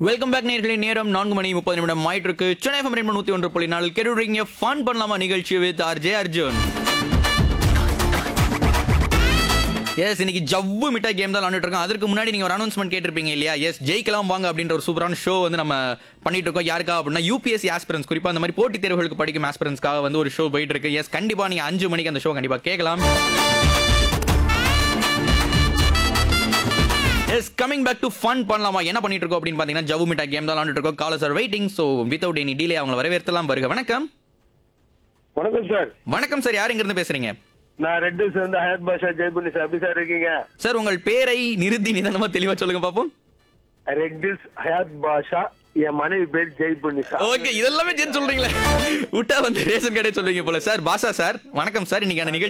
welcome back நேர்களே நேரம் நான்கு மணி முப்பது நிமிடம் ஆயிட்டு இருக்கு சென்னை FM ரெண்டு நூத்தி ஒன்று புள்ளி நாலு கெடுறீங்க ஃபன் பண்ணலாமா நிகழ்ச்சி வித் ஆர்ஜே அர்ஜுன் எஸ் இன்னைக்கு ஜவ்வு மிட்டாய் கேம் தான் விளாண்டுட்டு இருக்கோம் அதற்கு முன்னாடி நீங்க ஒரு அனௌன்ஸ்மெண்ட் கேட்டிருப்பீங்க இல்லையா எஸ் ஜெயிக்கலாம் வாங்க அப்படின்ற ஒரு சூப்பரான ஷோ வந்து நம்ம பண்ணிட்டு இருக்கோம் யாருக்கா அப்படின்னா யூபிஎஸ்சி ஆஸ்பிரன்ஸ் குறிப்பா அந்த மாதிரி போட்டித் தேர்வுகளுக்கு படிக்கும் ஆஸ்பிரன்ஸ்க்காக வந்து ஒரு ஷோ போயிட்டு இருக்கு எஸ் கண்டிப்பா நீங்க அஞ்சு மணிக்கு அந்த ஷோ கண்டிப்பா கேட்கலாம் yes coming back to fun பண்ணலாமா என்ன பண்ணிட்டு இருக்கோம் அப்படின்னு பாத்தீங்கன்னா ஜவு மிட்டா கேம் தான் விளாண்டுட்டு இருக்கோம் caller sir waiting so without any delay அவங்களை வரவேற்கலாம் வருக வணக்கம் வணக்கம் சார் வணக்கம் சார் யார் இருந்து பேசுறீங்க நான் ரெட்டு சேர்ந்து ஹயத் பாஷா ஜெய்புனி சார் எப்படி சார் இருக்கீங்க சார் உங்கள் பேரை நிறுத்தி நிதானமா தெளிவா சொல்லுங்க பாப்போம் ரெட்டிஸ் ஹயாத் பாஷா என் மனைவி பேர் ஜெய்புனி சார் ஓகே இதெல்லாமே சேர்த்து சொல்றீங்களே விட்டா வந்து ரேஷன் கடை சொல்லுவீங்க போல சார் பாஷா சார் வணக்கம் சார் இன்னைக்கான நிகழ்ச்சி